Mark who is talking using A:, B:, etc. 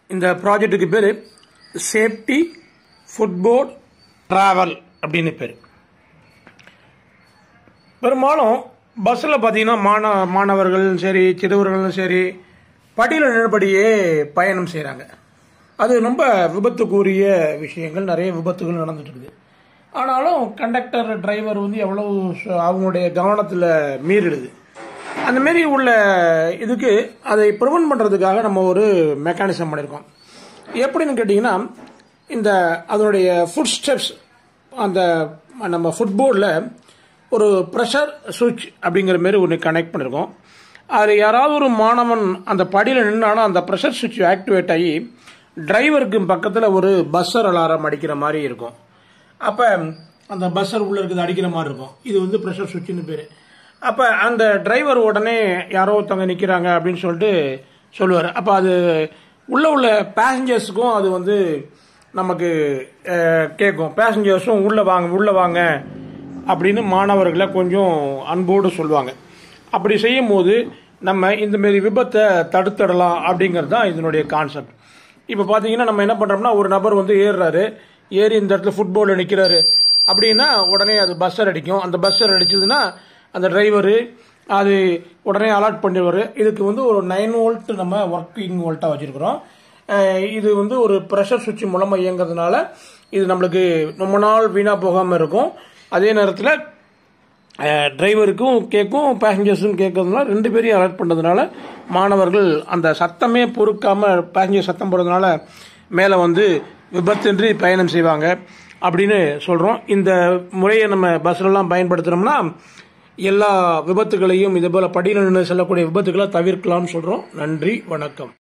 A: இந்த ப்ராஜெக்ட்டுக்கு பேர் safety footboard travel அப்படின்னு பேர் பெரும்பாலும் பஸ்ஸில் பார்த்தீங்கன்னா மாண மாணவர்களும் சரி சிறுவர்களும் சரி படியில் நின்றபடியே பயணம் செய்கிறாங்க அது ரொம்ப விபத்துக்குரிய விஷயங்கள் நிறைய விபத்துகள் நடந்துட்டு இருக்குது ஆனாலும் கண்டக்டர் டிரைவர் வந்து எவ்வளோ ச- அவங்களுடைய கவனத்தில் மீறிடுது அந்த மாரி உள்ள இதுக்கு அதை ப்ரிவென்ட் பண்ணுறதுக்காக நம்ம ஒரு மெக்கானிசம் பண்ணியிருக்கோம் எப்படின்னு கேட்டிங்கன்னா இந்த அதனுடைய ஃபுட் ஸ்டெப்ஸ் அந்த நம்ம ஃபுட்போர்டில் ஒரு ப்ரெஷர் சுவிட்ச் அப்படிங்கிற மாரி ஒன்று கனெக்ட் பண்ணியிருக்கோம் அதில் யாராவது ஒரு மாணவன் அந்த படியில் நின்னாலும் அந்த ப்ரெஷர் சுவிட்ச் ஆக்டிவேட் ஆகி டிரைவருக்கு பக்கத்தில் ஒரு பஸ்ஸர் அலாரம் அடிக்கிற மாதிரி இருக்கும் அப்போ அந்த பஸ்ஸர் உள்ளே இருக்குது அடிக்கிற மாதிரி இருக்கும் இது வந்து ப்ரெஷர் சுவிட்சுன்னு பேர் அப்போ அந்த டிரைவர் உடனே யாரோ ஒருத்தவங்க நிற்கிறாங்க அப்படின்னு சொல்லிட்டு சொல்லுவார் அப்போ அது உள்ள உள்ள பேசஞ்சர்ஸுக்கும் அது வந்து நமக்கு அஹ், கேட்கும் பேசஞ்சர்ஸும் உள்ளே வாங்க உள்ளே வாங்க அப்படின்னு மாணவர்களை கொஞ்சம் அன்போடு சொல்லுவாங்க அப்படி செய்யும் போது நம்ம இந்த மாரி விபத்தை தடுத்துடலாம் அப்படிங்கிறது தான் இதனுடைய கான்செப்ட் இப்போ பார்த்தீங்கன்னா நம்ம என்ன பண்ணுறோம்னா ஒரு நபர் வந்து ஏறுறாரு ஏறி இந்த இடத்துல ஃபுட்பாலில் நிற்கிறாரு அப்படின்னா உடனே அது பஸ்ஸர் அடிக்கும் அந்த பஸ்ஸர் அடிச்சதுன்னா அந்த டிரைவரு அது உடனே அலர்ட் பண்ணிடுவார் இதுக்கு வந்து ஒரு நைன் வோல்ட் நம்ம ஒர்க்கிங் வோல்ட்டாக வச்சுருக்கிறோம் இது வந்து ஒரு ப்ரெஷர் சுவிட்ச் மூலமாக இயங்குறதுனால இது நம்மளுக்கு ரொம்ப நாள் வீணாக போகாமல் இருக்கும் அதே நேரத்தில் டிரைவருக்கும் கேட்கும் பேசஞ்சர்ஸும் கேட்கறதுனால ரெண்டு பேரையும் அலர்ட் பண்ணுறதுனால மாணவர்கள் அந்த சத்தமே பொறுக்காம பேசஞ்சர் சத்தம் போடுறதுனால மேலே வந்து விபத்தின்றி பயணம் செய்வாங்க அப்படின்னு சொல்கிறோம் இந்த முறையை நம்ம பஸ்லலாம் பயன்படுத்துகிறோம்னா எல்லா விபத்துகளையும் இதே போல் படியில் நின்று செல்லக்கூடிய விபத்துகளை தவிர்க்கலாம்னு சொல்கிறோம் நன்றி வணக்கம்